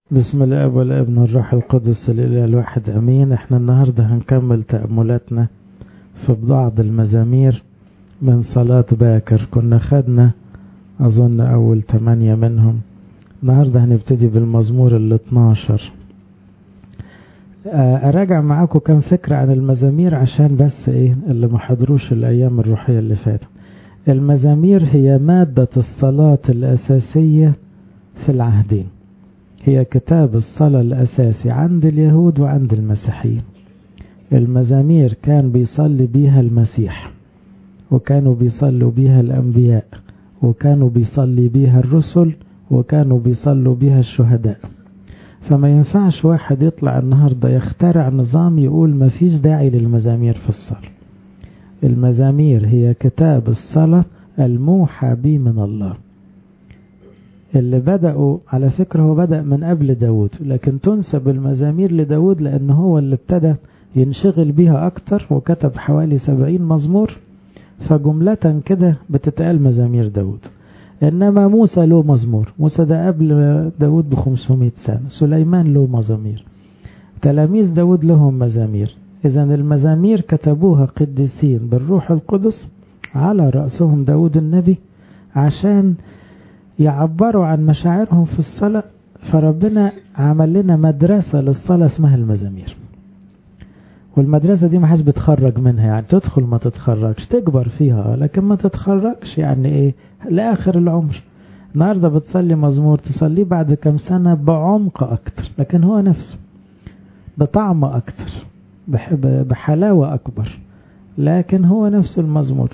بسم الله والابن والروح القدس الإله الواحد أمين احنا النهاردة هنكمل تأملاتنا في بعض المزامير من صلاة باكر كنا خدنا أظن أول ثمانية منهم النهاردة هنبتدي بالمزمور ال 12 أراجع معاكم كم فكرة عن المزامير عشان بس إيه اللي ما حضروش الأيام الروحية اللي فاتت المزامير هي مادة الصلاة الأساسية في العهدين هي كتاب الصلاة الأساسي عند اليهود وعند المسيحيين المزامير كان بيصلي بيها المسيح وكانوا بيصلوا بيها الأنبياء وكانوا بيصلي بيها الرسل وكانوا بيصلوا بيها الشهداء فما ينفعش واحد يطلع النهاردة يخترع نظام يقول ما فيش داعي للمزامير في الصلاة المزامير هي كتاب الصلاة الموحى به من الله اللي بدأوا على فكرة هو بدأ من قبل داود لكن تنسب المزامير لداود لأنه هو اللي ابتدى ينشغل بيها أكتر وكتب حوالي سبعين مزمور فجملة كده بتتقال مزامير داود إنما موسى له مزمور موسى ده قبل داود بخمسمائة سنة سليمان له مزامير تلاميذ داود لهم مزامير إذا المزامير كتبوها قديسين بالروح القدس على رأسهم داود النبي عشان يعبروا عن مشاعرهم في الصلاة فربنا عمل لنا مدرسة للصلاة اسمها المزامير والمدرسة دي ما حدش بتخرج منها يعني تدخل ما تتخرجش تكبر فيها لكن ما تتخرجش يعني ايه لآخر العمر النهاردة بتصلي مزمور تصليه بعد كم سنة بعمق أكتر لكن هو نفسه بطعم أكتر بحلاوة أكبر لكن هو نفس المزمور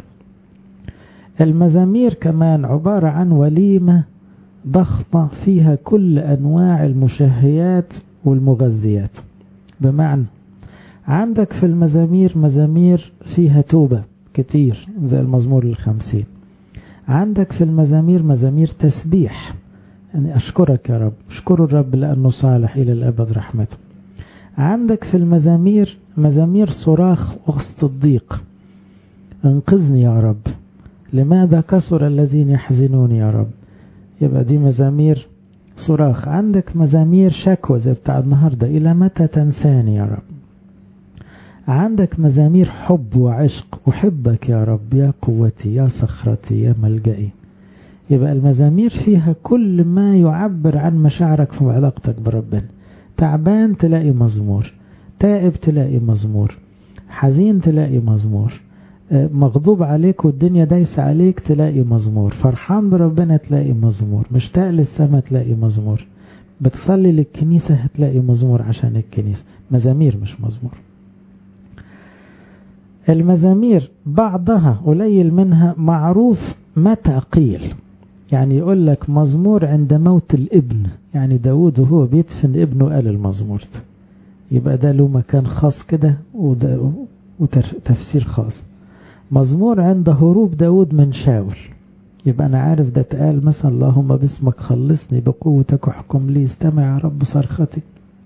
المزامير كمان عبارة عن وليمة ضخمة فيها كل أنواع المشهيات والمغذيات بمعنى عندك في المزامير مزامير فيها توبة كتير زي المزمور الخمسين عندك في المزامير مزامير تسبيح يعني أشكرك يا رب اشكروا الرب لأنه صالح إلى الأبد رحمته عندك في المزامير مزامير صراخ وسط الضيق انقذني يا رب لماذا كثر الذين يحزنون يا رب يبقى دي مزامير صراخ عندك مزامير شكوى زي بتاع النهاردة إلى متى تنساني يا رب عندك مزامير حب وعشق أحبك يا رب يا قوتي يا صخرتي يا ملجئي يبقى المزامير فيها كل ما يعبر عن مشاعرك في علاقتك بربنا تعبان تلاقي مزمور تائب تلاقي مزمور حزين تلاقي مزمور مغضوب عليك والدنيا دايسة عليك تلاقي مزمور فرحان بربنا تلاقي مزمور مشتاق للسما تلاقي مزمور بتصلي للكنيسة هتلاقي مزمور عشان الكنيسة مزامير مش مزمور المزامير بعضها قليل منها معروف متى قيل يعني يقول لك مزمور عند موت الابن يعني داود وهو بيدفن ابنه قال المزمور ده يبقى ده له مكان خاص كده وتفسير خاص مزمور عند هروب داود من شاول يبقى أنا عارف ده اتقال مثلا اللهم باسمك خلصني بقوتك احكم لي استمع يا رب صرختي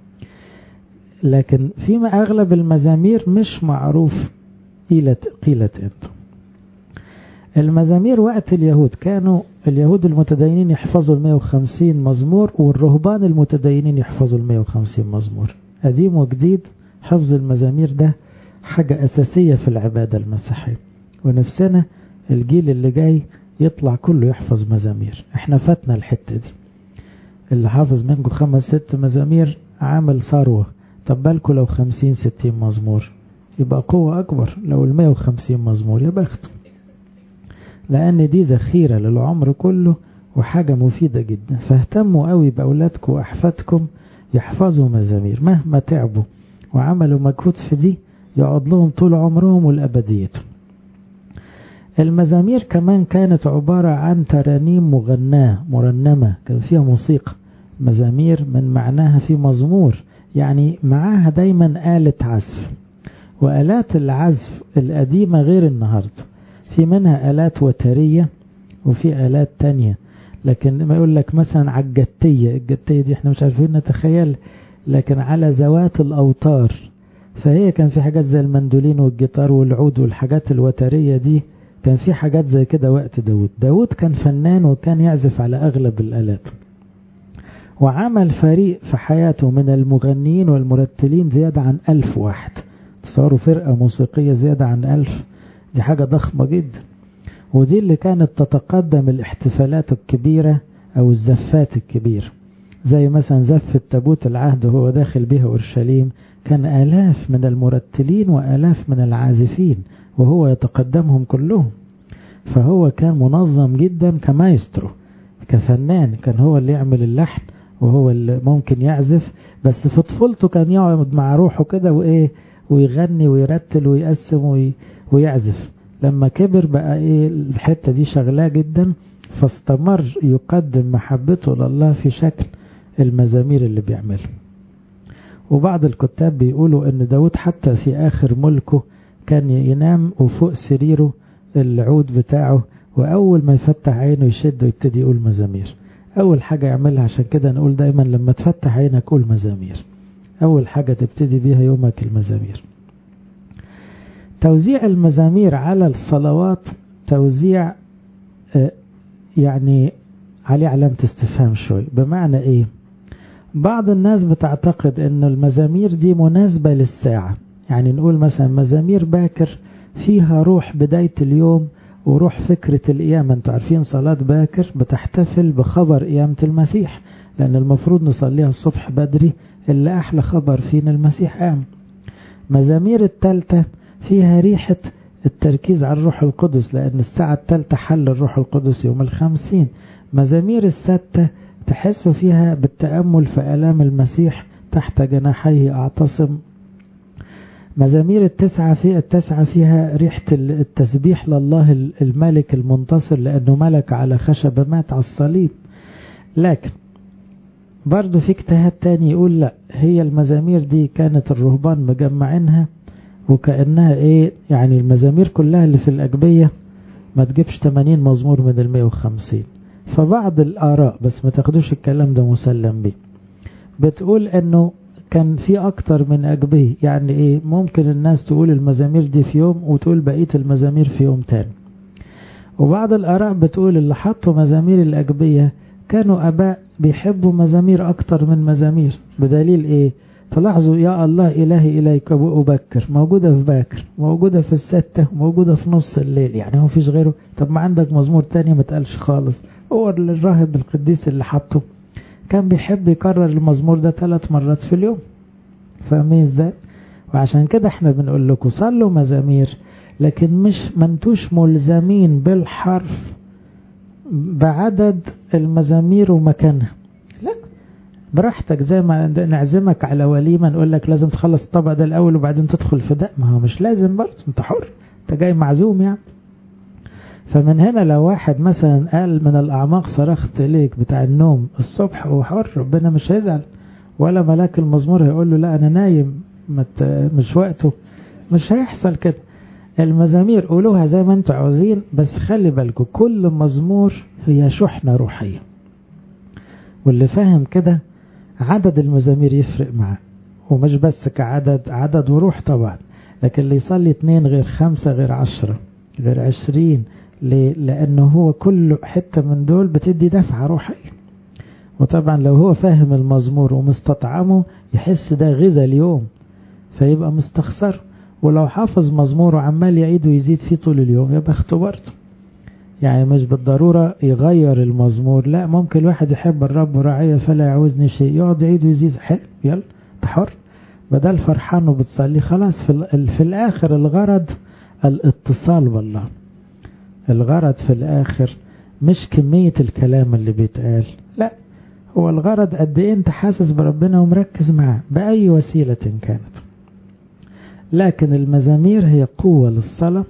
لكن فيما أغلب المزامير مش معروف قيلت قيلت انت المزامير وقت اليهود كانوا اليهود المتدينين يحفظوا ال 150 مزمور والرهبان المتدينين يحفظوا ال 150 مزمور قديم وجديد حفظ المزامير ده حاجة أساسية في العبادة المسيحية ونفسنا الجيل اللي جاي يطلع كله يحفظ مزامير احنا فاتنا الحتة دي اللي حافظ منكم خمس ست مزامير عامل ثروة طب بالكم لو خمسين ستين مزمور يبقى قوة أكبر لو المية وخمسين مزمور يا بخت لأن دي ذخيرة للعمر كله وحاجة مفيدة جدا فاهتموا قوي بأولادكم وأحفادكم يحفظوا مزامير مهما تعبوا وعملوا مجهود في دي يقعد لهم طول عمرهم والأبديتهم المزامير كمان كانت عبارة عن ترانيم مغناة مرنمة كان فيها موسيقى مزامير من معناها في مزمور يعني معاها دايما آلة عزف وآلات العزف القديمة غير النهاردة في منها آلات وترية وفي آلات تانية لكن ما يقول لك مثلا على الجتية الجتية دي احنا مش عارفين نتخيل لكن على ذوات الأوتار فهي كان في حاجات زي المندولين والجيتار والعود والحاجات الوترية دي كان في حاجات زي كده وقت داود داود كان فنان وكان يعزف على أغلب الآلات وعمل فريق في حياته من المغنيين والمرتلين زيادة عن ألف واحد تصوروا فرقة موسيقية زيادة عن ألف دي حاجة ضخمة جدا ودي اللي كانت تتقدم الاحتفالات الكبيرة أو الزفات الكبيرة زي مثلا زفة تابوت العهد وهو داخل بها أورشليم كان آلاف من المرتلين وآلاف من العازفين وهو يتقدمهم كلهم فهو كان منظم جدا كمايسترو كفنان كان هو اللي يعمل اللحن وهو اللي ممكن يعزف بس في طفولته كان يقعد مع روحه كده وايه ويغني ويرتل ويقسم وي ويعزف لما كبر بقى ايه الحتة دي شغلاه جدا فاستمر يقدم محبته لله في شكل المزامير اللي بيعملها وبعض الكتاب بيقولوا ان داود حتى في اخر ملكه كان ينام وفوق سريره العود بتاعه واول ما يفتح عينه يشد ويبتدي يقول مزامير اول حاجة يعملها عشان كده نقول دايما لما تفتح عينك قول مزامير اول حاجة تبتدي بيها يومك المزامير توزيع المزامير على الصلوات توزيع يعني عليه علامة استفهام شوي بمعنى ايه بعض الناس بتعتقد ان المزامير دي مناسبة للساعة يعني نقول مثلا مزامير باكر فيها روح بداية اليوم وروح فكرة القيامة انتوا عارفين صلاة باكر بتحتفل بخبر قيامة المسيح لأن المفروض نصليها الصبح بدري اللي أحلى خبر فينا المسيح قام مزامير التالتة فيها ريحة التركيز على الروح القدس لأن الساعة التالتة حل الروح القدس يوم الخمسين مزامير الستة تحسوا فيها بالتأمل في آلام المسيح تحت جناحيه أعتصم مزامير التسعة في التسعة فيها ريحة التسبيح لله الملك المنتصر لأنه ملك على خشبة مات على الصليب لكن برضو في اجتهاد تاني يقول لا هي المزامير دي كانت الرهبان مجمعينها وكأنها ايه يعني المزامير كلها اللي في الأجبية ما تجيبش 80 مزمور من ال 150 فبعض الآراء بس ما تاخدوش الكلام ده مسلم بيه بتقول انه كان في اكتر من أجبية يعني ايه ممكن الناس تقول المزامير دي في يوم وتقول بقية المزامير في يوم تاني وبعض الآراء بتقول اللي حطوا مزامير الأجبية كانوا أباء بيحبوا مزامير أكتر من مزامير بدليل ايه تلاحظوا يا الله إلهي إليك أبكر موجودة في باكر موجودة في الستة موجودة في نص الليل يعني هو فيش غيره طب ما عندك مزمور تاني ما تقالش خالص هو الراهب القديس اللي حطه كان بيحب يكرر المزمور ده ثلاث مرات في اليوم فاهمين ازاي وعشان كده احنا بنقول لكم صلوا مزامير لكن مش منتوش ملزمين بالحرف بعدد المزامير ومكانها لا براحتك زي ما نعزمك على وليمة نقول لك لازم تخلص الطبق ده الأول وبعدين تدخل في ده ما هو مش لازم برضه انت حر انت جاي معزوم يعني فمن هنا لو واحد مثلا قال من الأعماق صرخت إليك بتاع النوم الصبح هو حر ربنا مش هيزعل ولا ملاك المزمور هيقول له لا أنا نايم مش وقته مش هيحصل كده المزامير قولوها زي ما انتوا عاوزين بس خلي بالكم كل مزمور هي شحنة روحية واللي فاهم كده عدد المزامير يفرق معاه ومش بس كعدد عدد وروح طبعا لكن اللي يصلي اتنين غير خمسة غير عشرة غير عشرين ليه؟ لأنه هو كل حتة من دول بتدي دفعة روحية وطبعا لو هو فاهم المزمور ومستطعمه يحس ده غذا اليوم فيبقى مستخسر ولو حافظ مزمور وعمال يعيد ويزيد فيه طول اليوم يبقى اخته برضه يعني مش بالضرورة يغير المزمور لا ممكن الواحد يحب الرب راعية فلا يعوزني شيء يقعد يعيد ويزيد حلو يلا تحر بدل فرحان وبتصلي خلاص في, في الآخر الغرض الاتصال بالله الغرض في الآخر مش كمية الكلام اللي بيتقال لا هو الغرض قد ايه انت حاسس بربنا ومركز معاه بأي وسيلة كانت لكن المزامير هي قوة للصلاة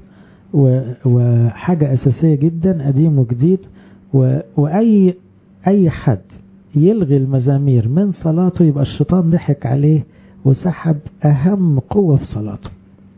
وحاجة أساسية جدا قديم وجديد وأي أي حد يلغي المزامير من صلاته يبقى الشيطان ضحك عليه وسحب أهم قوة في صلاته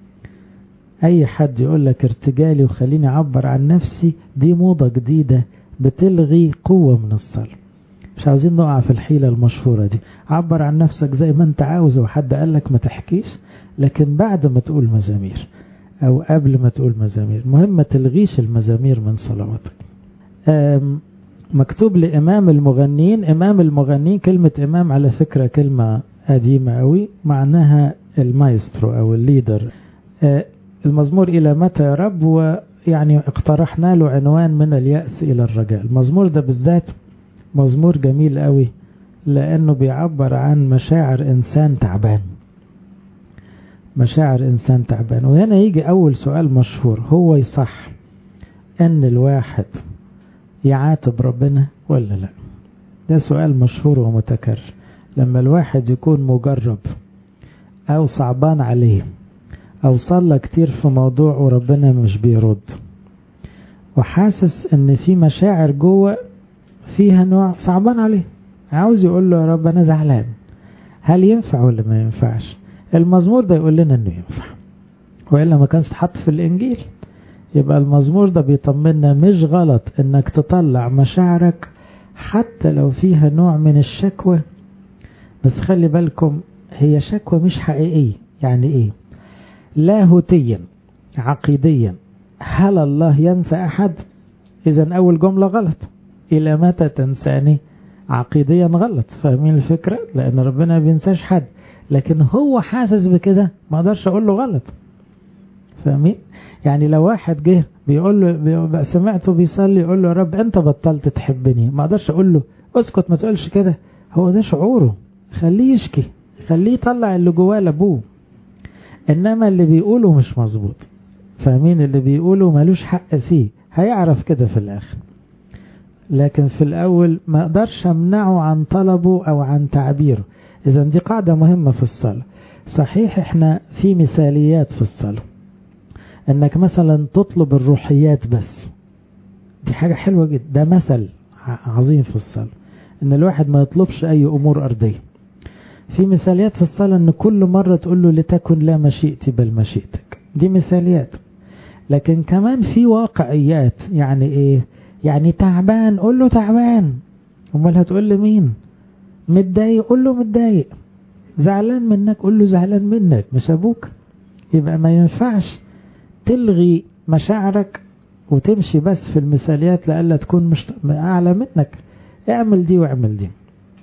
أي حد يقول لك ارتجالي وخليني أعبر عن نفسي دي موضة جديدة بتلغي قوة من الصلاة مش عاوزين نقع في الحيلة المشهورة دي عبر عن نفسك زي ما انت عاوز وحد قال لك ما تحكيش لكن بعد ما تقول مزامير او قبل ما تقول مزامير مهم ما تلغيش المزامير من صلواتك مكتوب لإمام المغنين إمام المغنين كلمة إمام على فكرة كلمة قديمة قوي معناها المايسترو أو الليدر المزمور إلى متى يا رب ويعني اقترحنا له عنوان من اليأس إلى الرجاء المزمور ده بالذات مزمور جميل قوي لأنه بيعبر عن مشاعر إنسان تعبان مشاعر إنسان تعبان وهنا يجي أول سؤال مشهور هو يصح أن الواحد يعاتب ربنا ولا لا ده سؤال مشهور ومتكرر لما الواحد يكون مجرب أو صعبان عليه أو صلى كتير في موضوع وربنا مش بيرد وحاسس ان في مشاعر جوه فيها نوع صعبان عليه عاوز يقول له يا رب انا زعلان هل ينفع ولا ما ينفعش المزمور ده يقول لنا انه ينفع والا ما كانش اتحط في الانجيل يبقى المزمور ده بيطمنا مش غلط انك تطلع مشاعرك حتى لو فيها نوع من الشكوى بس خلي بالكم هي شكوى مش حقيقية يعني ايه لاهوتيا عقيديا هل الله ينسى احد اذا اول جملة غلط الى متى تنساني عقيديا غلط فاهمين الفكرة لان ربنا ما بينساش حد لكن هو حاسس بكده ما اقدرش اقول له غلط فاهمين يعني لو واحد جه بيقول له سمعته بيصلي يقول له يا رب انت بطلت تحبني ما اقدرش اقول له اسكت ما تقولش كده هو ده شعوره خليه يشكي خليه يطلع اللي جواه لابوه انما اللي بيقوله مش مظبوط فاهمين اللي بيقوله ملوش حق فيه هيعرف كده في الاخر لكن في الاول ما اقدرش امنعه عن طلبه او عن تعبيره اذا دي قاعدة مهمة في الصلاة صحيح احنا في مثاليات في الصلاة انك مثلا تطلب الروحيات بس دي حاجة حلوة جدا ده مثل عظيم في الصلاة ان الواحد ما يطلبش اي امور ارضية في مثاليات في الصلاة ان كل مرة تقول له لتكن لا مشيئتي بل مشيئتك دي مثاليات لكن كمان في واقعيات يعني ايه يعني تعبان قول له تعبان امال هتقول له مين متضايق قول له متضايق زعلان منك قول له زعلان منك مش ابوك يبقى ما ينفعش تلغي مشاعرك وتمشي بس في المثاليات لألا تكون مش أعلى منك اعمل دي واعمل دي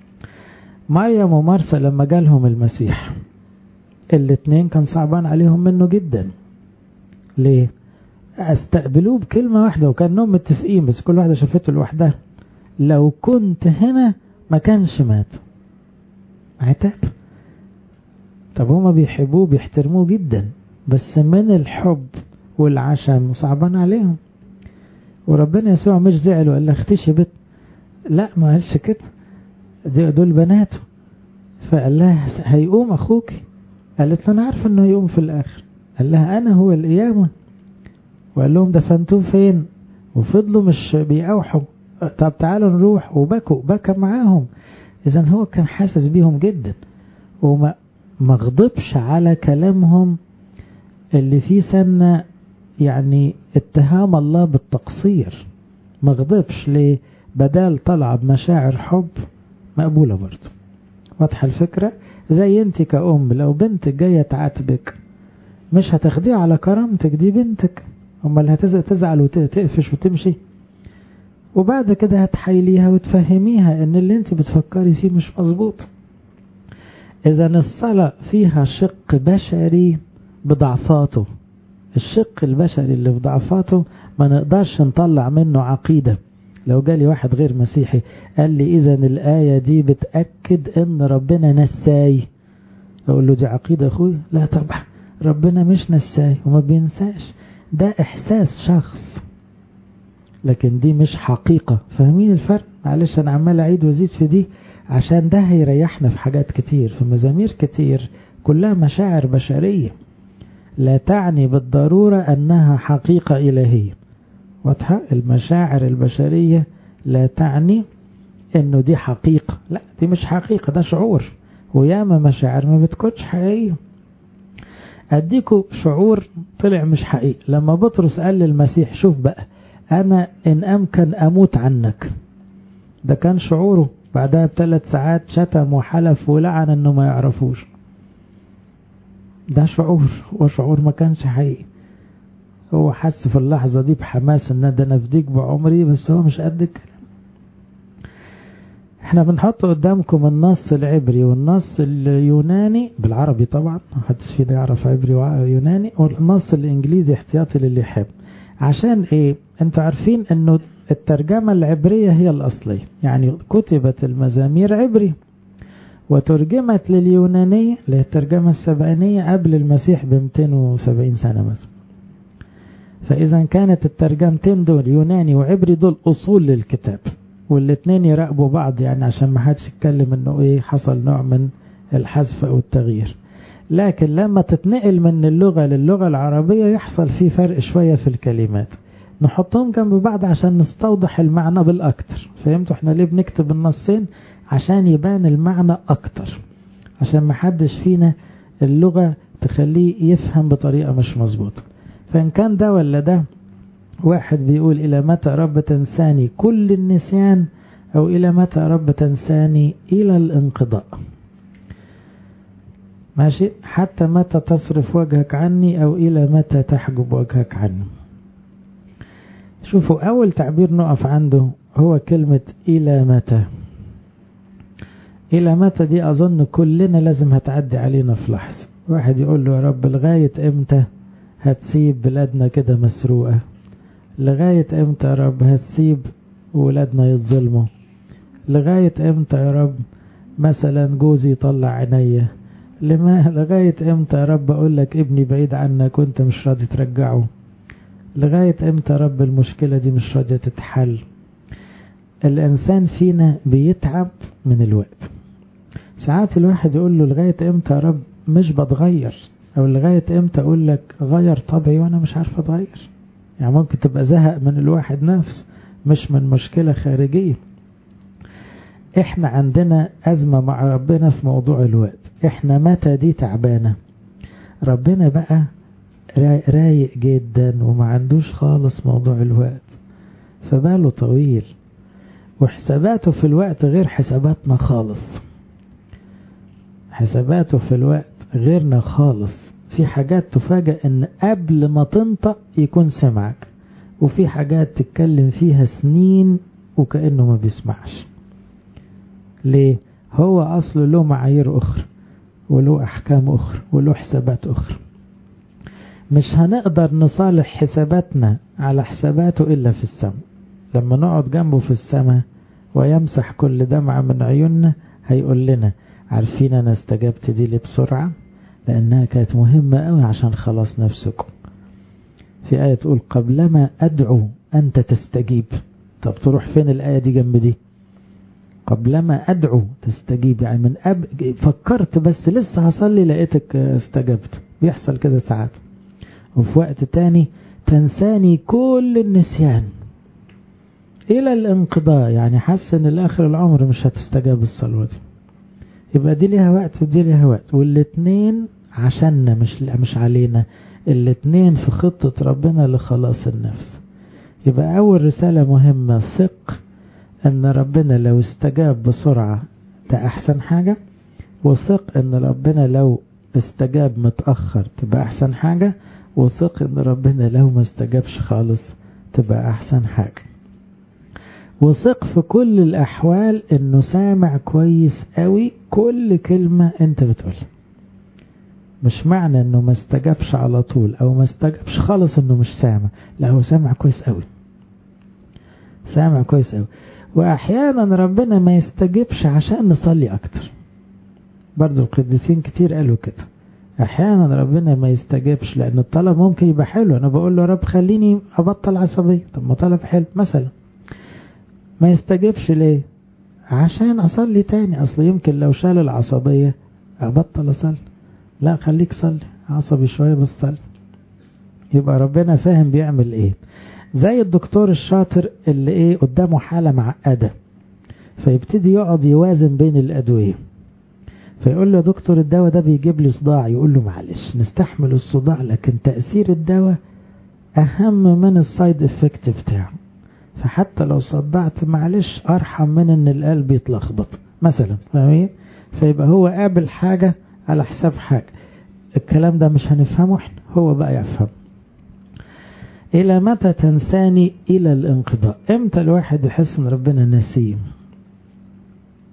مريم ومرسى لما جالهم المسيح الاتنين كان صعبان عليهم منه جدا ليه استقبلوه بكلمة واحدة وكانهم متفقين بس كل واحدة شافته لوحدها لو كنت هنا ما كانش مات عتاب طب هما بيحبوه بيحترموه جدا بس من الحب والعشم صعبان عليهم وربنا يسوع مش زعل وقال لها اختشي بت لا ما قالش كده دول بناته فقال لها هيقوم اخوك قالت له انا عارفه انه هيقوم في الاخر قال لها انا هو القيامه وقال لهم دفنتوه فين وفضلوا مش بيقاوحوا طب تعالوا نروح وبكوا بكى معاهم اذا هو كان حاسس بيهم جدا وما ما غضبش على كلامهم اللي فيه سنة يعني اتهام الله بالتقصير ما غضبش ليه بدال طلع بمشاعر حب مقبولة برضه واضحة الفكرة زي انت كأم لو بنتك جاية تعاتبك مش هتاخديها على كرامتك دي بنتك امال هتزعل وتقفش وتمشي وبعد كده هتحايليها وتفهميها ان اللي انت بتفكري فيه مش مظبوط اذا الصلاة فيها شق بشري بضعفاته الشق البشري اللي في ضعفاته ما نقدرش نطلع منه عقيدة لو جالي واحد غير مسيحي قال لي اذا الآية دي بتأكد ان ربنا نساي اقول له دي عقيدة اخوي لا طبعا ربنا مش نساي وما بينساش ده احساس شخص لكن دي مش حقيقة فاهمين الفرق معلش انا عمال اعيد وازيد في دي عشان ده هيريحنا في حاجات كتير في مزامير كتير كلها مشاعر بشرية لا تعني بالضرورة أنها حقيقة إلهية واضحة المشاعر البشرية لا تعني أنه دي حقيقة لا دي مش حقيقة ده شعور وياما مشاعر ما بتكونش حقيقية أديكوا شعور طلع مش حقيقي لما بطرس قال للمسيح شوف بقى أنا إن أمكن أموت عنك ده كان شعوره بعدها بثلاث ساعات شتم وحلف ولعن انه ما يعرفوش ده شعور وشعور ما كانش حقيقي هو حس في اللحظة دي بحماس ان ده نفديك بعمري بس هو مش قد الكلام احنا بنحط قدامكم النص العبري والنص اليوناني بالعربي طبعا محدش فينا يعرف عبري ويوناني والنص الانجليزي احتياطي للي يحب عشان ايه انتوا عارفين انه الترجمة العبرية هي الاصلية يعني كتبت المزامير عبري وترجمت لليونانية اللي هي الترجمة السبعينية قبل المسيح ب 270 سنة مثلا فإذا كانت الترجمتين دول يوناني وعبري دول أصول للكتاب والاثنين يراقبوا بعض يعني عشان ما حدش يتكلم انه ايه حصل نوع من الحذف او التغيير لكن لما تتنقل من اللغة للغة العربية يحصل فيه فرق شوية في الكلمات نحطهم جنب بعض عشان نستوضح المعنى بالأكتر فهمتوا احنا ليه بنكتب النصين عشان يبان المعنى أكتر عشان ما حدش فينا اللغة تخليه يفهم بطريقة مش مظبوطة فإن كان ده ولا ده واحد بيقول إلى متى رب تنساني كل النسيان أو إلى متى رب تنساني إلى الانقضاء ماشي حتى متى تصرف وجهك عني أو إلى متى تحجب وجهك عني شوفوا أول تعبير نقف عنده هو كلمة إلى متى إلى متى دي أظن كلنا لازم هتعدي علينا في لحظة واحد يقول له يا رب لغاية إمتى هتسيب بلادنا كده مسروقة لغاية إمتى يا رب هتسيب ولادنا يتظلموا لغاية إمتى يا رب مثلا جوزي يطلع عينيا لما لغاية إمتى يا رب أقول لك ابني بعيد عنك وأنت مش راضي ترجعه لغاية إمتى يا رب المشكلة دي مش راضية تتحل الإنسان فينا بيتعب من الوقت ساعات الواحد يقول له لغاية إمتى يا رب مش بتغير أو لغاية إمتى أقول لك غير طبعي وأنا مش عارف أتغير يعني ممكن تبقى زهق من الواحد نفسه مش من مشكلة خارجية احنا عندنا أزمة مع ربنا في موضوع الوقت احنا متى دي تعبانة ربنا بقى رايق جدا وما عندوش خالص موضوع الوقت فباله طويل وحساباته في الوقت غير حساباتنا خالص حساباته في الوقت غيرنا خالص في حاجات تفاجأ ان قبل ما تنطق يكون سمعك وفي حاجات تتكلم فيها سنين وكأنه ما بيسمعش ليه هو أصله له معايير أخرى وله أحكام أخرى وله حسابات أخرى مش هنقدر نصالح حساباتنا على حساباته إلا في السماء لما نقعد جنبه في السماء ويمسح كل دمعة من عيوننا هيقول لنا عارفين أنا استجبت دي ليه بسرعة لأنها كانت مهمة قوي عشان خلاص نفسكم في آية تقول قبلما أدعو أنت تستجيب طب تروح فين الآية دي جنب دي قبلما أدعو تستجيب يعني من أب فكرت بس لسه هصلي لقيتك استجبت بيحصل كده ساعات وفي وقت تاني تنساني كل النسيان إلى الانقضاء يعني حس إن الآخر العمر مش هتستجاب الصلوة دي يبقى دي ليها وقت ودي ليها وقت والاتنين عشاننا مش مش علينا الاتنين في خطة ربنا لخلاص النفس يبقى أول رسالة مهمة ثق أن ربنا لو استجاب بسرعة ده أحسن حاجة وثق أن ربنا لو استجاب متأخر تبقى أحسن حاجة وثق أن ربنا لو ما استجابش خالص تبقى أحسن حاجة وثق في كل الأحوال أنه سامع كويس قوي كل كلمة أنت بتقولها مش معنى أنه ما استجابش على طول أو ما استجابش خالص أنه مش سامع لا هو سامع كويس قوي سامع كويس قوي وأحيانا ربنا ما يستجبش عشان نصلي أكتر برضو القديسين كتير قالوا كده أحيانا ربنا ما يستجبش لأن الطلب ممكن يبقى حلو أنا بقول له رب خليني أبطل عصبية طب ما طلب حلو مثلا ما يستجبش ليه عشان أصلي تاني أصل يمكن لو شال العصبية أبطل أصلي لا خليك صلي عصبي شوية بس صلي يبقى ربنا فاهم بيعمل ايه زي الدكتور الشاطر اللي ايه قدامه حالة معقدة فيبتدي يقعد يوازن بين الأدوية فيقول له يا دكتور الدواء ده بيجيب لي صداع يقول له معلش نستحمل الصداع لكن تأثير الدواء أهم من السايد افكت بتاعه فحتى لو صدعت معلش أرحم من إن القلب يتلخبط مثلا فاهمين فيبقى هو قابل حاجة على حساب حاجة الكلام ده مش هنفهمه احنا هو بقى يفهم إلى متى تنساني إلى الانقضاء إمتى الواحد يحس إن ربنا نسيم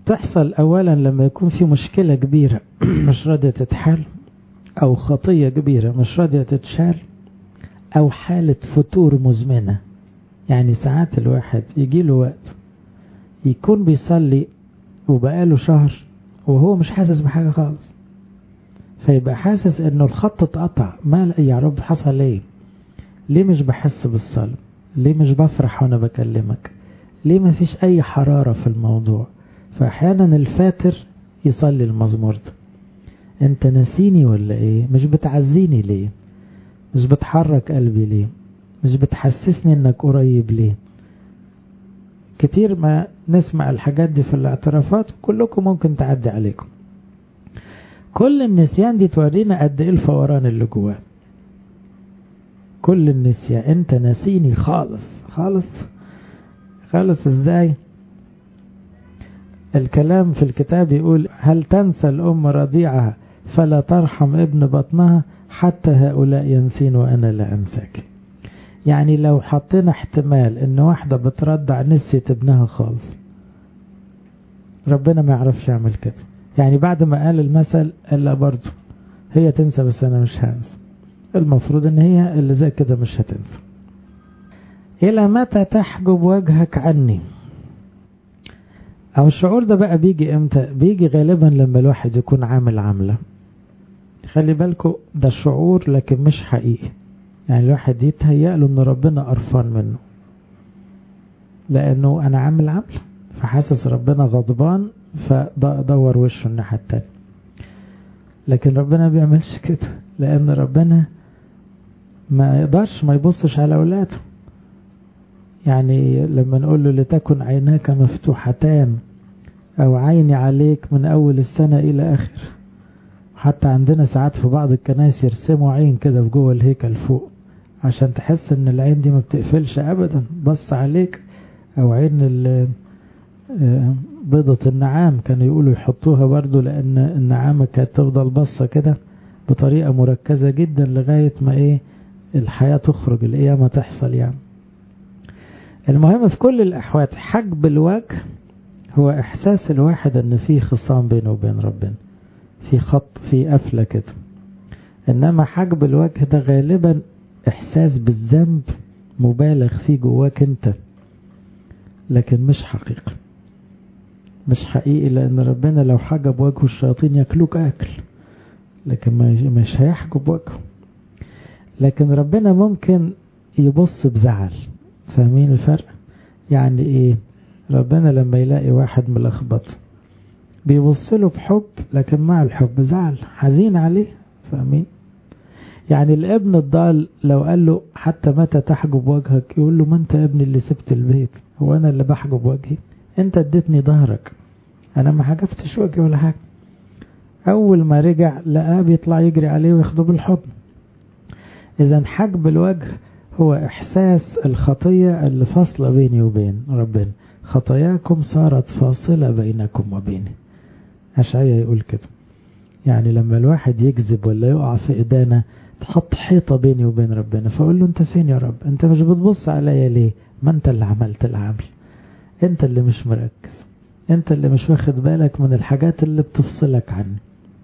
تحصل أولا لما يكون في مشكلة كبيرة مش راضية تتحل أو خطية كبيرة مش راضية تتشال أو حالة فتور مزمنة يعني ساعات الواحد يجي له وقت يكون بيصلي وبقاله شهر وهو مش حاسس بحاجة خالص فيبقى حاسس انه الخط اتقطع ما يا رب حصل ايه ليه مش بحس بالصلاة ليه مش بفرح وانا بكلمك ليه ما فيش اي حرارة في الموضوع فاحيانا الفاتر يصلي المزمور ده انت نسيني ولا ايه مش بتعزيني ليه مش بتحرك قلبي ليه مش بتحسسني انك قريب ليه كتير ما نسمع الحاجات دي في الاعترافات كلكم ممكن تعدي عليكم كل النسيان دي تورينا قد ايه الفوران اللي جواه كل النسيان انت نسيني خالص خالص خالص ازاي الكلام في الكتاب يقول هل تنسى الأم رضيعها فلا ترحم ابن بطنها حتى هؤلاء ينسين وأنا لا أنساك يعني لو حطينا احتمال ان واحدة بترضع نسيت ابنها خالص ربنا ما يعرفش يعمل كده يعني بعد ما قال المثل قال لا برضه هي تنسى بس انا مش هنسى المفروض ان هي اللي زي كده مش هتنسى الى متى تحجب وجهك عني او الشعور ده بقى بيجي امتى بيجي غالبا لما الواحد يكون عامل عاملة خلي بالكم ده شعور لكن مش حقيقي يعني الواحد يتهيأ له ان ربنا قرفان منه لانه انا عامل عمل فحاسس ربنا غضبان فدور وشه الناحية التانية لكن ربنا ما بيعملش كده لان ربنا ما يقدرش ما يبصش على اولاده يعني لما نقول له لتكن عيناك مفتوحتان او عيني عليك من اول السنة الى اخر حتى عندنا ساعات في بعض الكنائس يرسموا عين كده في جوه الهيكل فوق عشان تحس ان العين دي ما بتقفلش ابدا بص عليك او عين بيضة النعام كانوا يقولوا يحطوها برضو لان النعامة كانت تفضل بصة كده بطريقة مركزة جدا لغاية ما ايه الحياة تخرج القيامة تحصل يعني المهم في كل الاحوال حجب الوجه هو احساس الواحد ان في خصام بينه وبين ربنا في خط في قفلة كده انما حجب الوجه ده غالبا احساس بالذنب مبالغ فيه جواك انت لكن مش حقيقي مش حقيقي لان ربنا لو حجب وجهه الشياطين ياكلوك اكل لكن مش هيحجب وجهه لكن ربنا ممكن يبص بزعل فاهمين الفرق يعني ايه ربنا لما يلاقي واحد ملخبط بيبص له بحب لكن مع الحب زعل حزين عليه فاهمين يعني الابن الضال لو قال له حتى متى تحجب وجهك يقول له ما انت يا ابني اللي سبت البيت هو انا اللي بحجب وجهي انت اديتني ظهرك انا ما حجبتش وجهي ولا حاجه اول ما رجع لقاه بيطلع يجري عليه وياخده بالحضن اذا حجب الوجه هو احساس الخطيه اللي فاصله بيني وبين ربنا خطاياكم صارت فاصله بينكم وبيني اشعيا يقول كده يعني لما الواحد يكذب ولا يقع في ايدانا تحط حيطة بيني وبين ربنا فأقول له انت فين يا رب انت مش بتبص عليا ليه ما انت اللي عملت العمل انت اللي مش مركز انت اللي مش واخد بالك من الحاجات اللي بتفصلك عني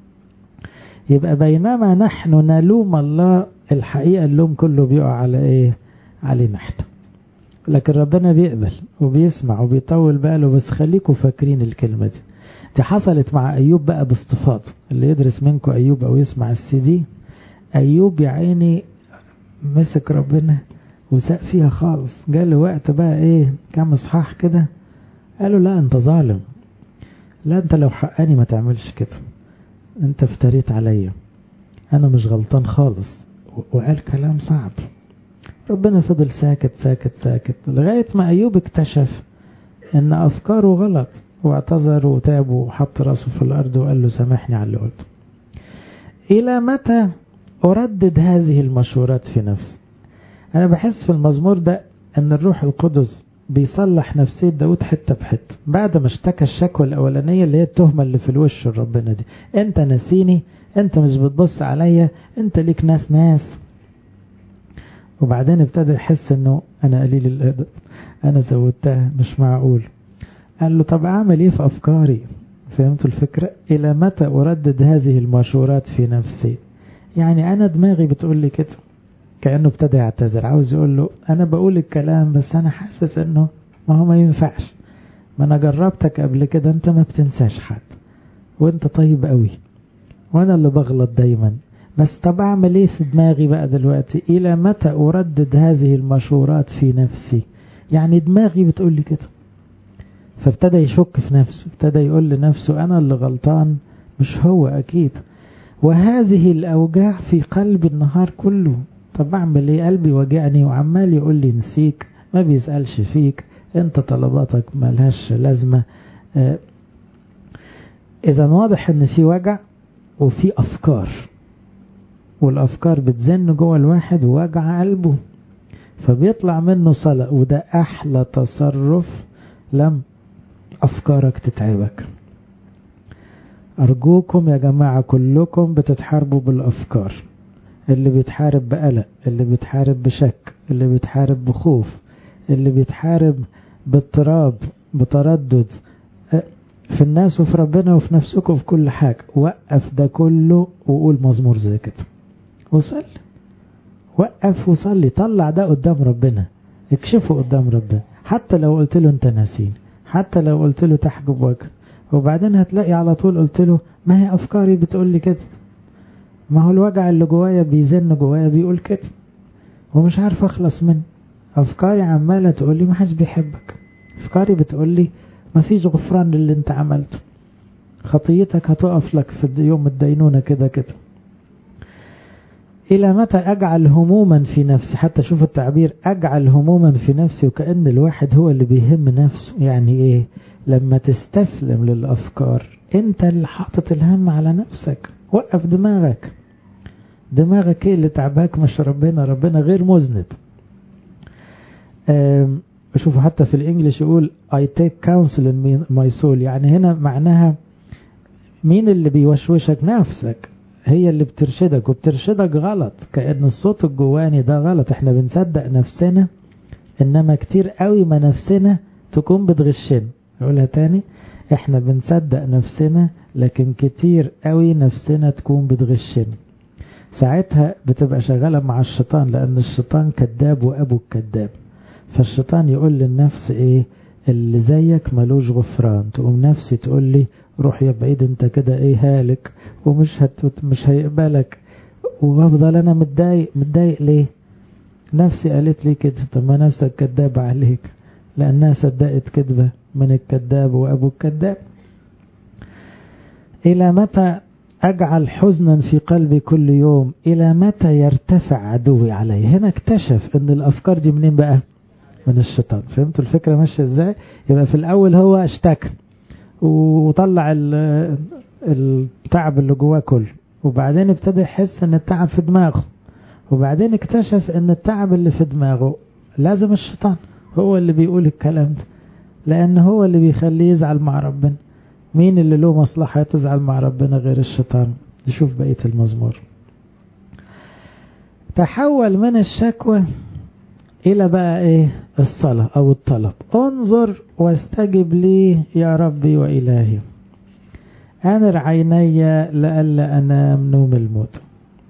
يبقى بينما نحن نلوم الله الحقيقة اللوم كله بيقع على ايه علينا احنا لكن ربنا بيقبل وبيسمع وبيطول باله بس خليكم فاكرين الكلمة دي دي حصلت مع أيوب بقى باستفاضة اللي يدرس منكم أيوب أو يسمع السي دي أيوب يا عيني مسك ربنا وساق فيها خالص جاله وقت بقى ايه كام اصحاح كده قالوا لا انت ظالم لا انت لو حقاني ما تعملش كده انت افتريت عليا انا مش غلطان خالص وقال كلام صعب ربنا فضل ساكت ساكت ساكت لغاية ما أيوب اكتشف ان افكاره غلط واعتذر وتاب وحط راسه في الارض وقال له سامحني على اللي قلته الى متى اردد هذه المشورات في نفسي انا بحس في المزمور ده ان الروح القدس بيصلح نفسية داود حتة بحتة بعد ما اشتكى الشكوى الاولانية اللي هي التهمة اللي في الوش ربنا دي انت نسيني انت مش بتبص عليا انت ليك ناس ناس وبعدين ابتدى يحس انه انا قليل الادب انا زودتها مش معقول قال له طب أعمل إيه في أفكاري فهمتوا الفكرة إلى متى أردد هذه المشورات في نفسي يعني أنا دماغي بتقول لي كده كأنه ابتدى يعتذر عاوز يقول له أنا بقول الكلام بس أنا حاسس أنه ما هو ما ينفعش ما أنا جربتك قبل كده أنت ما بتنساش حد وأنت طيب قوي وأنا اللي بغلط دايما بس طب أعمل إيه في دماغي بقى دلوقتي إلى متى أردد هذه المشورات في نفسي يعني دماغي بتقول لي كده فابتدى يشك في نفسه ابتدى يقول لنفسه أنا اللي غلطان مش هو أكيد وهذه الأوجاع في قلبي النهار كله طب أعمل إيه قلبي وجعني وعمال يقول لي نسيك ما بيسألش فيك أنت طلباتك ملهاش لازمة آه إذا واضح إن في وجع وفي أفكار والأفكار بتزن جوه الواحد ووجع قلبه فبيطلع منه صلاة وده أحلى تصرف لم أفكارك تتعبك أرجوكم يا جماعة كلكم بتتحاربوا بالأفكار اللي بيتحارب بقلق اللي بيتحارب بشك اللي بيتحارب بخوف اللي بيتحارب باضطراب بتردد في الناس وفي ربنا وفي نفسكم وفي كل حاجة وقف ده كله وقول مزمور زي كده وصلي وقف وصلي طلع ده قدام ربنا اكشفه قدام ربنا حتى لو قلت له انت ناسين حتى لو قلت له تحجب وجه وبعدين هتلاقي على طول قلت له ما هي افكاري بتقول لي كده ما هو الوجع اللي جوايا بيزن جوايا بيقول كده ومش عارف اخلص منه افكاري عماله تقول لي ما حدش بيحبك افكاري بتقول لي ما فيش غفران للي انت عملته خطيتك هتقف لك في يوم الدينونة كده كده إلى متى أجعل هموما في نفسي حتى شوف التعبير أجعل هموما في نفسي وكأن الواحد هو اللي بيهم نفسه يعني إيه لما تستسلم للأفكار أنت اللي حاطط الهم على نفسك وقف دماغك دماغك ايه اللي تعباك مش ربنا ربنا غير مذنب شوفوا حتى في الانجليش يقول I take counsel in my soul يعني هنا معناها مين اللي بيوشوشك نفسك هي اللي بترشدك وبترشدك غلط كأن الصوت الجواني ده غلط احنا بنصدق نفسنا انما كتير قوي ما نفسنا تكون بتغشنا اقولها تاني احنا بنصدق نفسنا لكن كتير قوي نفسنا تكون بتغشنا ساعتها بتبقى شغالة مع الشيطان لأن الشيطان كذاب وأبو كذاب فالشيطان يقول للنفس ايه اللي زيك ملوش غفران تقوم نفسي تقول لي روح يا بعيد انت كده ايه هالك ومش هت مش هيقبلك وافضل انا متضايق متضايق ليه نفسي قالت لي كده طب ما نفسك كدابة عليك لانها صدقت كذبة من الكذاب وابو الكذاب الى متى أجعل حزنا في قلبي كل يوم إلى متى يرتفع عدوي علي هنا اكتشف أن الأفكار دي منين بقى من الشيطان فهمتوا الفكرة ماشية ازاي يبقى في الأول هو اشتكى وطلع التعب اللي جواه كله وبعدين ابتدى يحس ان التعب في دماغه وبعدين اكتشف ان التعب اللي في دماغه لازم الشيطان هو اللي بيقول الكلام ده لأن هو اللي بيخليه يزعل مع ربنا مين اللي له مصلحة تزعل مع ربنا غير الشيطان نشوف بقية المزمور تحول من الشكوى إلى بقى إيه الصلاة أو الطلب انظر واستجب لي يا ربي وإلهي أنر عيني لألا أنام نوم الموت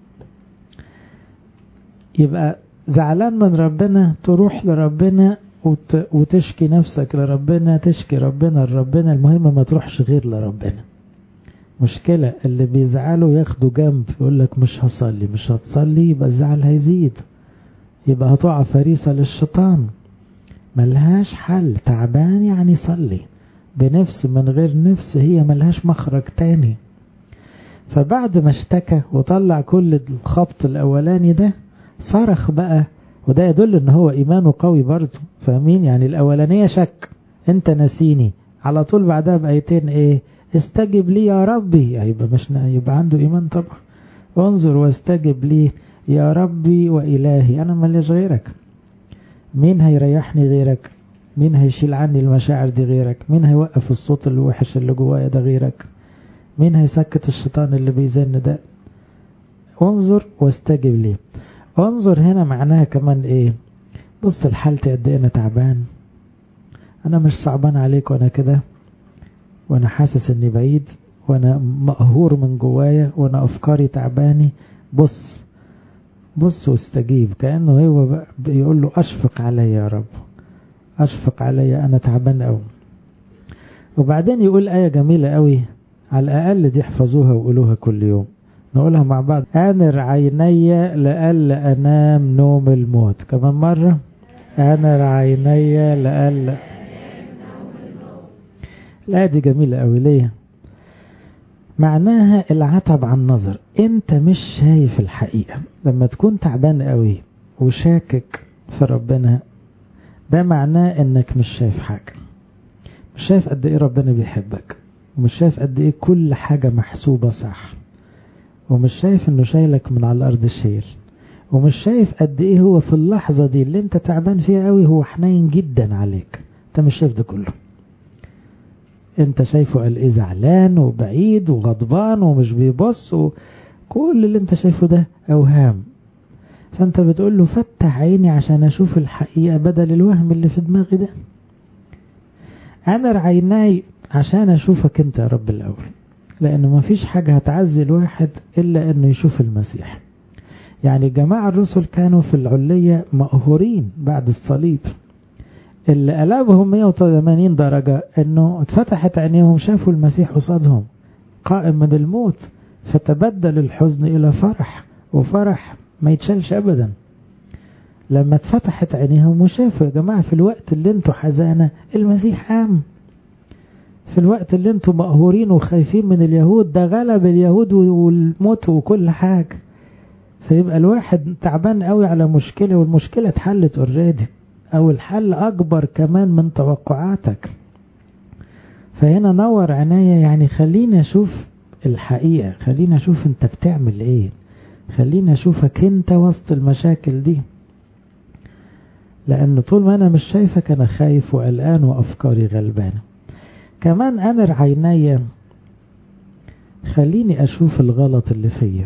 يبقى زعلان من ربنا تروح لربنا وت... وتشكي نفسك لربنا تشكي ربنا لربنا المهم ما تروحش غير لربنا مشكلة اللي بيزعلوا ياخدوا جنب يقول لك مش هصلي مش هتصلي يبقى الزعل هيزيد يبقى هتقع فريسة للشيطان ملهاش حل تعبان يعني صلي بنفس من غير نفس هي ملهاش مخرج تاني فبعد ما اشتكى وطلع كل الخبط الاولاني ده صرخ بقى وده يدل ان هو ايمانه قوي برضه فاهمين يعني الاولانيه شك انت نسيني على طول بعدها بايتين ايه استجب لي يا ربي يبقى مش يبقى عنده ايمان طبعا انظر واستجب لي يا ربي والهي انا ماليش غيرك مين هيريحني غيرك مين هيشيل عني المشاعر دي غيرك مين هيوقف الصوت الوحش اللي جوايا ده غيرك مين هيسكت الشيطان اللي بيزن ده انظر واستجب لي انظر هنا معناها كمان ايه بص لحالتي قد ايه انا تعبان أنا مش صعبان عليك وأنا كده وأنا حاسس إني بعيد وأنا مقهور من جوايا وأنا أفكاري تعباني بص بص واستجيب كأنه هو بيقول له أشفق علي يا رب أشفق علي أنا تعبان أوي وبعدين يقول آية جميلة أوي على الأقل دي احفظوها وقولوها كل يوم نقولها مع بعض أنر عيني لألا أنام نوم الموت كمان مرة أنر عيني لألا الآية دي جميلة أوي ليه معناها العتب عن النظر انت مش شايف الحقيقة لما تكون تعبان قوي وشاكك في ربنا ده معناه انك مش شايف حاجة مش شايف قد ايه ربنا بيحبك ومش شايف قد ايه كل حاجة محسوبة صح ومش شايف انه شايلك من على الارض شيل ومش شايف قد ايه هو في اللحظة دي اللي انت تعبان فيها قوي هو حنين جدا عليك انت مش شايف ده كله انت شايفه قال ايه زعلان وبعيد وغضبان ومش بيبص وكل اللي انت شايفه ده اوهام فانت بتقول له فتح عيني عشان اشوف الحقيقة بدل الوهم اللي في دماغي ده امر عيناي عشان اشوفك انت يا رب الاول لان مفيش حاجة هتعزي الواحد الا انه يشوف المسيح يعني جماعة الرسل كانوا في العلية مقهورين بعد الصليب اللي قلبهم 180 درجة انه اتفتحت عينيهم شافوا المسيح قصادهم قائم من الموت فتبدل الحزن الى فرح وفرح ما يتشالش ابدا لما اتفتحت عينيهم وشافوا يا جماعة في الوقت اللي انتوا حزانة المسيح قام في الوقت اللي انتوا مقهورين وخايفين من اليهود ده غلب اليهود والموت وكل حاجة فيبقى الواحد تعبان قوي على مشكلة والمشكلة اتحلت اوريدي او الحل اكبر كمان من توقعاتك فهنا نور عناية يعني خليني اشوف الحقيقة خليني اشوف انت بتعمل ايه خليني اشوفك انت وسط المشاكل دي لان طول ما انا مش شايفك انا خايف وقلقان وافكاري غلبانة كمان امر عيني خليني اشوف الغلط اللي فيا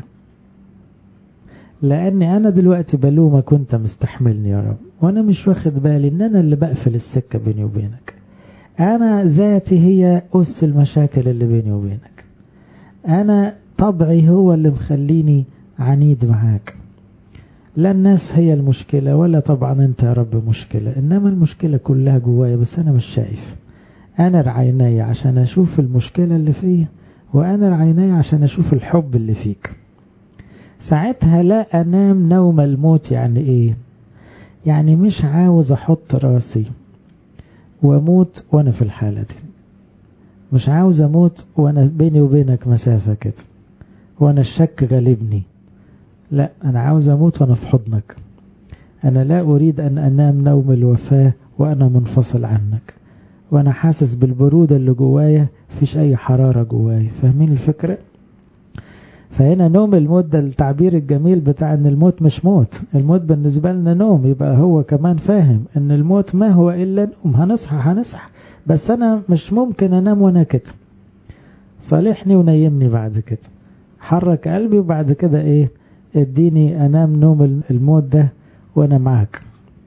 لاني انا دلوقتي بلومك وانت مستحملني يا رب وانا مش واخد بالي ان انا اللي بقفل السكة بيني وبينك انا ذاتي هي اس المشاكل اللي بيني وبينك انا طبعي هو اللي مخليني عنيد معاك لا الناس هي المشكلة ولا طبعا انت يا رب مشكلة انما المشكلة كلها جوايا بس انا مش شايف انا رعيناي عشان اشوف المشكلة اللي فيا وانا رعيناي عشان اشوف الحب اللي فيك ساعتها لا انام نوم الموت يعني ايه يعني مش عاوز احط راسي واموت وانا في الحالة دي مش عاوز اموت وانا بيني وبينك مسافة كده وانا الشك غالبني لا انا عاوز اموت وانا في حضنك انا لا اريد ان انام نوم الوفاة وانا منفصل عنك وانا حاسس بالبرودة اللي جوايا فيش اي حرارة جوايا فاهمين الفكرة فهنا نوم الموت ده التعبير الجميل بتاع ان الموت مش موت الموت بالنسبة لنا نوم يبقى هو كمان فاهم ان الموت ما هو الا نوم هنصحى هنصحى بس انا مش ممكن انام وانا كده صالحني ونيمني بعد كده حرك قلبي وبعد كده ايه اديني انام نوم الموت ده وانا معك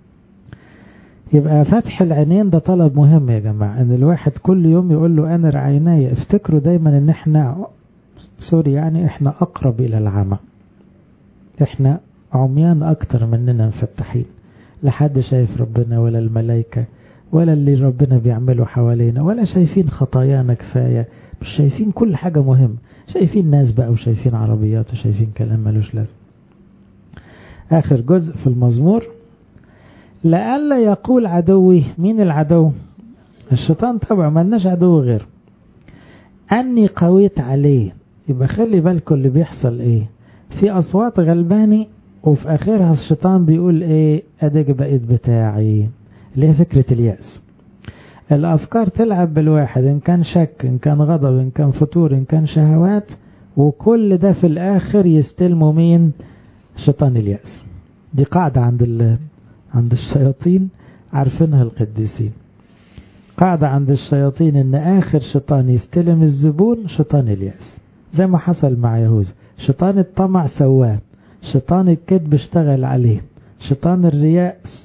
يبقى فتح العينين ده طلب مهم يا جماعة ان الواحد كل يوم يقول له انا عيناي افتكروا دايما ان احنا سوري يعني احنا اقرب الى العمى احنا عميان اكتر مننا مفتحين لحد شايف ربنا ولا الملائكة ولا اللي ربنا بيعمله حوالينا ولا شايفين خطايانا كفاية مش شايفين كل حاجة مهمة شايفين ناس بقى وشايفين عربيات وشايفين كلام ملوش لازم آخر جزء في المزمور لألا يقول عدوي مين العدو الشيطان طبعا ملناش عدو غير أني قويت عليه يبقى خلي بالكم اللي بيحصل ايه في أصوات غلباني وفي آخرها الشيطان بيقول ايه أديك بقيت بتاعي اللي هي فكرة اليأس الأفكار تلعب بالواحد إن كان شك إن كان غضب إن كان فتور إن كان شهوات وكل ده في الآخر يستلموا مين شيطان اليأس دي قاعدة عند ال... عند الشياطين عارفينها القديسين قاعدة عند الشياطين إن آخر شيطان يستلم الزبون شيطان اليأس زي ما حصل مع يهوذا شيطان الطمع سواه شيطان الكذب اشتغل عليه شيطان الرياء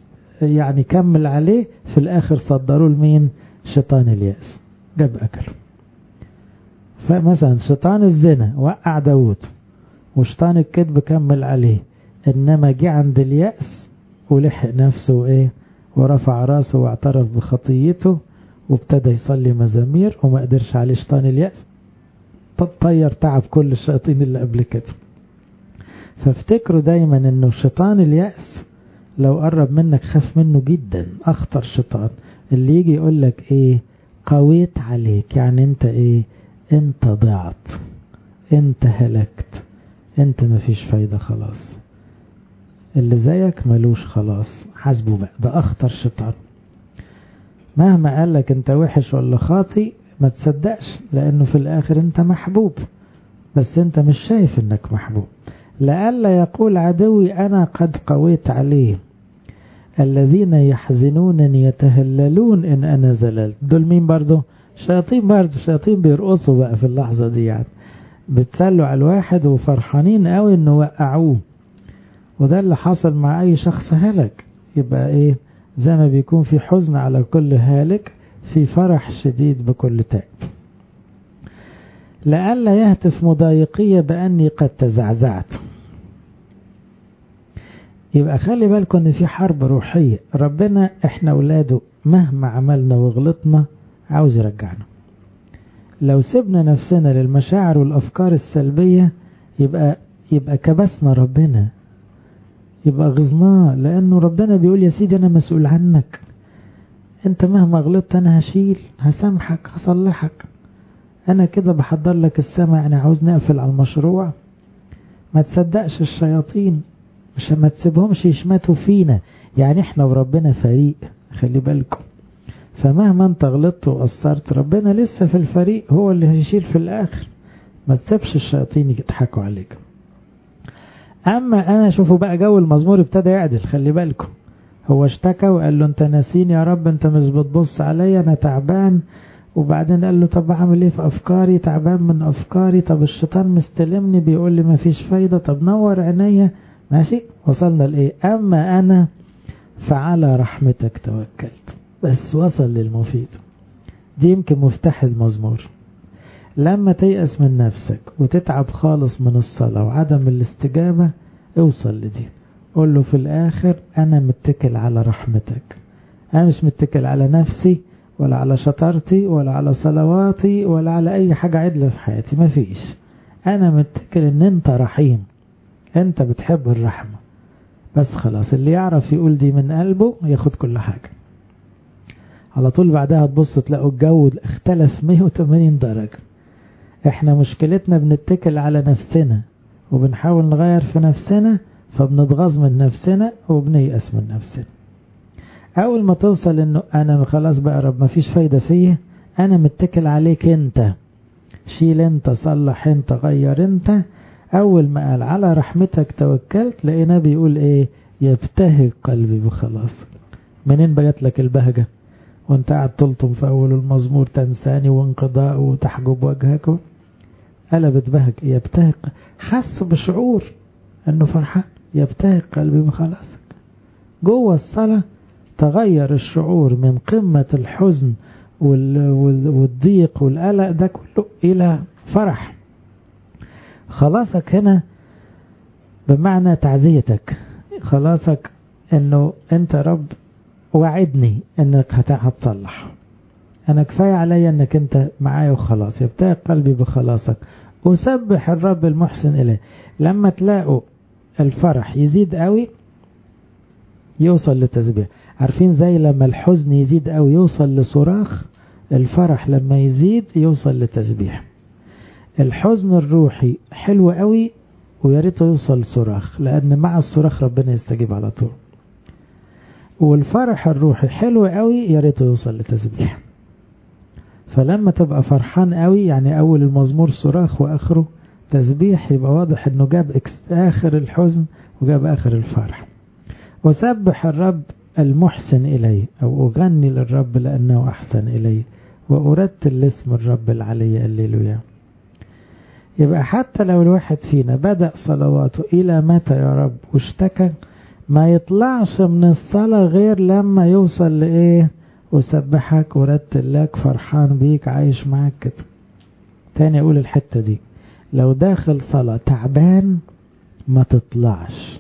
يعني كمل عليه في الآخر صدروا لمين شيطان اليأس جاب أكله فمثلا شيطان الزنا وقع داود وشيطان الكذب كمل عليه إنما جه عند اليأس ولحق نفسه إيه ورفع راسه واعترف بخطيته وابتدى يصلي مزامير وما قدرش عليه شيطان اليأس طير تعب كل الشياطين اللي قبل كده فافتكروا دايما انه شيطان اليأس لو قرب منك خاف منه جدا اخطر شيطان اللي يجي يقول لك ايه قويت عليك يعني انت ايه انت ضعت انت هلكت انت مفيش فايدة خلاص اللي زيك ملوش خلاص حاسبه بقى ده اخطر شيطان مهما قال لك انت وحش ولا خاطي ما تصدقش لانه في الاخر انت محبوب بس انت مش شايف انك محبوب لئلا يقول عدوي انا قد قويت عليه الذين يحزنونني يتهللون ان انا زللت دول مين برضه شياطين برضه شياطين بيرقصوا بقى في اللحظة دي يعني بتسلوا على الواحد وفرحانين قوي انه وقعوه وده اللي حصل مع اي شخص هلك يبقى ايه زي ما بيكون في حزن على كل هالك في فرح شديد بكل تائب لئلا يهتف مضايقية بأني قد تزعزعت يبقى خلي بالكم ان في حرب روحية ربنا احنا اولاده مهما عملنا وغلطنا عاوز يرجعنا لو سيبنا نفسنا للمشاعر والافكار السلبية يبقى يبقى كبسنا ربنا يبقى غزناه لانه ربنا بيقول يا سيدي انا مسؤول عنك انت مهما غلطت انا هشيل هسامحك هصلحك انا كده بحضر لك السماء انا عاوز نقفل على المشروع ما تصدقش الشياطين مش ما تسيبهمش يشمتوا فينا يعني احنا وربنا فريق خلي بالكم فمهما انت غلطت وقصرت ربنا لسه في الفريق هو اللي هيشيل في الاخر ما تسيبش الشياطين يضحكوا عليك اما انا شوفوا بقى جو المزمور ابتدى يعدل خلي بالكم هو اشتكى وقال له انت ناسيني يا رب انت مش بتبص عليا انا تعبان وبعدين قال له طب اعمل ايه في افكاري تعبان من افكاري طب الشيطان مستلمني بيقول لي مفيش فايده طب نور عينيا ماشي وصلنا لايه اما انا فعلى رحمتك توكلت بس وصل للمفيد دي يمكن مفتاح المزمور لما تيأس من نفسك وتتعب خالص من الصلاة وعدم الاستجابة اوصل لدي قول له في الآخر أنا متكل على رحمتك أنا مش متكل على نفسي ولا على شطارتي ولا على صلواتي ولا على أي حاجة عدلة في حياتي مفيش أنا متكل إن أنت رحيم أنت بتحب الرحمة بس خلاص اللي يعرف يقول دي من قلبه ياخد كل حاجة على طول بعدها تبص تلاقوا الجو اختلف 180 درجة احنا مشكلتنا بنتكل على نفسنا وبنحاول نغير في نفسنا فبنتغاظ من نفسنا وبنيأس من نفسنا اول ما توصل انه انا خلاص بقى رب مفيش فايدة فيه انا متكل عليك انت شيل انت صلح انت غير انت اول ما قال على رحمتك توكلت لقينا بيقول ايه يبتهج قلبي بخلاص منين بجت لك البهجة وانت قاعد تلطم في اول المزمور تنساني وانقضاء وتحجب وجهك قلبت بهج يبتهج حس بشعور انه فرحان يبتهج قلبي بخلاصك جوه الصلاة تغير الشعور من قمة الحزن والضيق والقلق ده كله إلى فرح خلاصك هنا بمعنى تعزيتك خلاصك انه انت رب وعدني انك هتصلح انا كفاية عليا انك انت معايا وخلاص يبتهج قلبي بخلاصك أسبح الرب المحسن إليه لما تلاقوا الفرح يزيد قوي يوصل لتسبيح عارفين زي لما الحزن يزيد قوي يوصل لصراخ الفرح لما يزيد يوصل لتسبيح الحزن الروحي حلو قوي ويا ريته يوصل صراخ لأن مع الصراخ ربنا يستجيب على طول والفرح الروحي حلو قوي يا ريته يوصل لتسبيح فلما تبقى فرحان قوي يعني أول المزمور صراخ وآخره تسبيح يبقى واضح انه جاب آخر الحزن وجاب آخر الفرح وسبح الرب المحسن إلي أو أغني للرب لأنه أحسن إلي وأرتل لاسم الرب العلي الليلويا يبقى حتى لو الواحد فينا بدأ صلواته إلى متى يا رب واشتكى ما يطلعش من الصلاة غير لما يوصل لإيه وسبحك ورتل لك فرحان بيك عايش معاك كده تاني أقول الحتة دي لو داخل صلاة تعبان ما تطلعش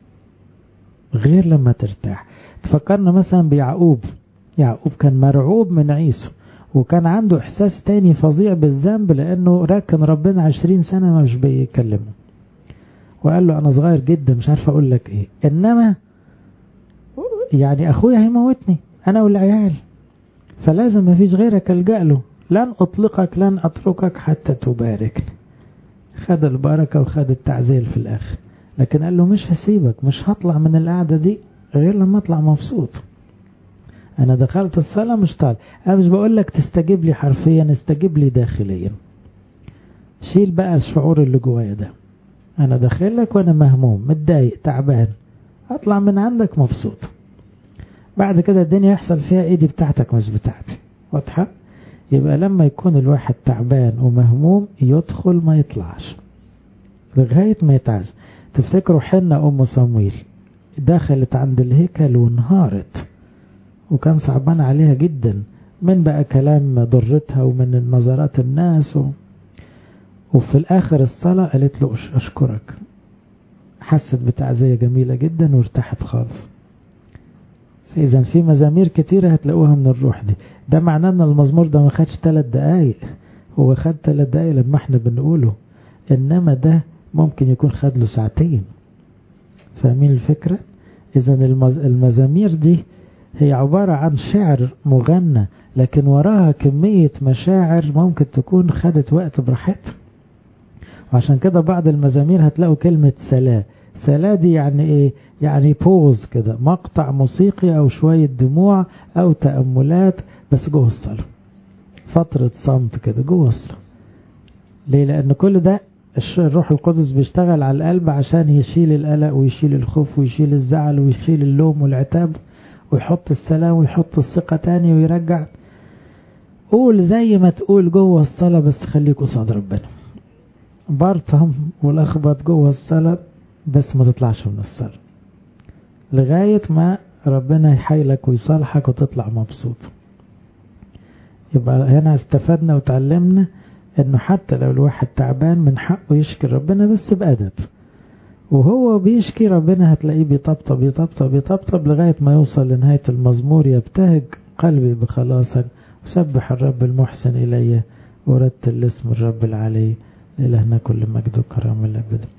غير لما ترتاح تفكرنا مثلا بيعقوب يعقوب كان مرعوب من عيسو وكان عنده إحساس تاني فظيع بالذنب لأنه راكن ربنا عشرين سنة ما مش بيكلمه وقال له أنا صغير جدا مش عارف أقول لك إيه إنما يعني أخويا هيموتني أنا والعيال فلازم ما فيش غيرك ألجأ له لن أطلقك لن أتركك حتى تباركني خد البركة وخد التعزيل في الآخر لكن قال له مش هسيبك مش هطلع من القعدة دي غير لما أطلع مبسوط أنا دخلت الصلاة مش طالع أنا مش بقول لك تستجيب لي حرفيا استجيب لي داخليا شيل بقى الشعور اللي جوايا ده أنا داخلك وأنا مهموم متضايق تعبان أطلع من عندك مبسوط بعد كده الدنيا يحصل فيها إيه دي بتاعتك مش بتاعتي واضحة يبقى لما يكون الواحد تعبان ومهموم يدخل ما يطلعش لغاية ما يتعز تفتكروا حنة أم صمويل دخلت عند الهيكل وانهارت وكان صعبان عليها جدا من بقى كلام ضرتها ومن نظرات الناس و... وفي الآخر الصلاة قالت له أشكرك حست بتعزية جميلة جدا وارتاحت خالص فإذا في مزامير كتيرة هتلاقوها من الروح دي ده معناه ان المزمور ده ما خدش ثلاث دقايق هو خد ثلاث دقايق لما احنا بنقوله انما ده ممكن يكون خد له ساعتين فاهمين الفكرة اذا المزامير دي هي عبارة عن شعر مغنى لكن وراها كمية مشاعر ممكن تكون خدت وقت براحتها وعشان كده بعض المزامير هتلاقوا كلمة سلاه سلاه دي يعني ايه يعني بوز كده مقطع موسيقي او شوية دموع او تأملات بس جوه الصلاة فترة صمت كده جوه الصلاة ليه لان كل ده الروح القدس بيشتغل على القلب عشان يشيل القلق ويشيل الخوف ويشيل الزعل ويشيل اللوم والعتاب ويحط السلام ويحط الثقة تاني ويرجع قول زي ما تقول جوه الصلاة بس خليك قصاد ربنا برطم ولخبط جوه الصلاة بس ما تطلعش من الصلاة لغاية ما ربنا يحايلك ويصالحك وتطلع مبسوط يبقى هنا استفدنا وتعلمنا انه حتى لو الواحد تعبان من حقه يشكي ربنا بس بأدب وهو بيشكي ربنا هتلاقيه بيطبطب يطبطب يطبطب لغاية ما يوصل لنهاية المزمور يبتهج قلبي بخلاصك وسبح الرب المحسن إلي ورتل اسم الرب العلي لإلهنا كل مجد وكرم الأبد